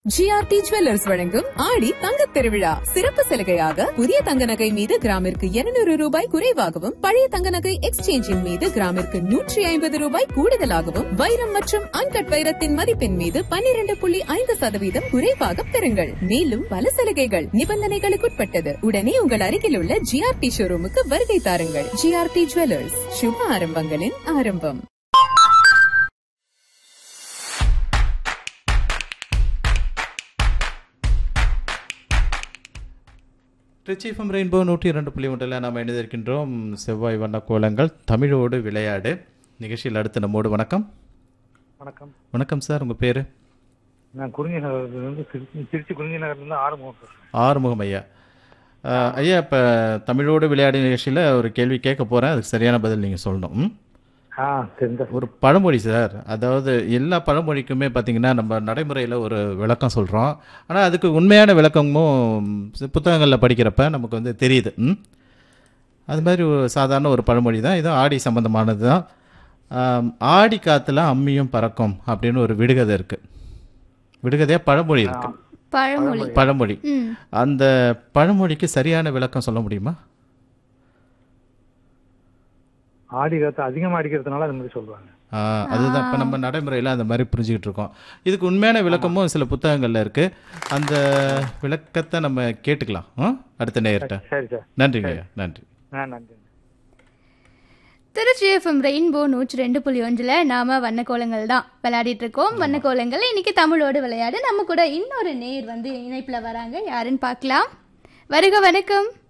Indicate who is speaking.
Speaker 1: GRT jewellers வழங்கும் ஆடி தங்கத் திருவிழா சிறப்பு சலுகையாக புதிய தங்க நகை மீது கிராமிற்கு 200 ரூபாய் குறைவாகவும் பழைய தங்க நகை எக்ஸ்சேஞ்சின் மீது கிராமிற்கு நூற்றி ஐம்பது ரூபாய் கூடுதலாகவும் வைரம் மற்றும் அன்கட் வைரத்தின் மதிப்பின் மீது 12.5% புள்ளி ஐந்து சதவீதம் குறைவாக பெறுங்கள் மேலும் பல சலுகைகள் நிபந்தனைகளுக்குட்பட்டது உடனே உங்கள் அருகில் உள்ள ஜிஆர்டி ஷோரூமுக்கு வருகை தாருங்கள் ஜிஆர்டி ஜுவல்லர்ஸ் சுப ஆரம்பங்களின் ஆரம்பம்
Speaker 2: ட்ரிச்சிஃபம் ரெயின்போ நூற்றி இரண்டு புள்ளி ஒன்றில் நாம் இணைந்திருக்கின்றோம் செவ்வாய் வண்ண கோலங்கள் தமிழோடு விளையாடு நிகழ்ச்சியில் அடுத்து நம்மோடு வணக்கம்
Speaker 3: வணக்கம்
Speaker 2: வணக்கம் சார் உங்கள் பேர்
Speaker 3: நான் குறிஞ்சி நகர்லேருந்து திருச்சி திருச்சி குறிஞ்சி நகர்லேருந்து ஆறுமுகம் பேசுகிறேன்
Speaker 2: ஆறுமுகம் ஐயா அஹ், ஐயா இப்போ தமிழோடு விளையாடு நிகழ்ச்சியில் ஒரு கேள்வி கேட்க போகிறேன் அதுக்கு சரியான பதில் நீங்கள் சொல்லணும் ம்?
Speaker 3: ஆ தெரிந்த
Speaker 2: ஒரு பழமொழி சார் அதாவது எல்லா பழமொழிக்குமே பார்த்தீங்கன்னா நம்ம நடைமுறையில் ஒரு விளக்கம் சொல்கிறோம் ஆனால் அதுக்கு உண்மையான விளக்கமும் புத்தகங்களில் படிக்கிறப்ப நமக்கு வந்து தெரியுது ம்? அது மாதிரி ஒரு சாதாரண ஒரு பழமொழி தான் இதுவும் ஆடி சம்பந்தமானது தான் ஆம், ஆடி காற்றுல அம்மியும் பறக்கும் அப்படின்னு ஒரு விடுகதை இருக்குது விடுகதையாக பழமொழி இருக்கு
Speaker 4: பழமொழி
Speaker 2: பழமொழி
Speaker 4: ம்
Speaker 2: அந்த பழமொழிக்கு சரியான விளக்கம் சொல்ல முடியுமா
Speaker 3: ஆடி காற்று அதிகமாக அடிக்கிறதுனால அது மாதிரி சொல்லுவாங்க
Speaker 2: ஆ, அதுதான் இப்போ நம்ம நடைமுறையில் அந்த மாதிரி புரிஞ்சுக்கிட்டு இருக்கோம் இதுக்கு உண்மையான விளக்கமும் சில புத்தகங்களில் இருக்குது அந்த விளக்கத்தை நம்ம கேட்டுக்கலாம் ஆ? அடுத்த நேயர்கிட்ட
Speaker 3: சரி சார்
Speaker 2: நன்றிங்க ஐயா நன்றி
Speaker 3: ஆ நன்றி
Speaker 4: திருச்சி எஃப்எம் ரெயின்போ நூற்றி ரெண்டு புள்ளி ஒன்றில் நாம வண்ணக்கோலங்கள் தான் விளையாடிட்டு இருக்கோம் வண்ணக்கோலங்கள் இன்னைக்கு தமிழோடு விளையாடு நம்ம கூட இன்னொரு நேர் வந்து இணைப்பில் வராங்க யாருன்னு பார்க்கலாம் வருக வணக்கம்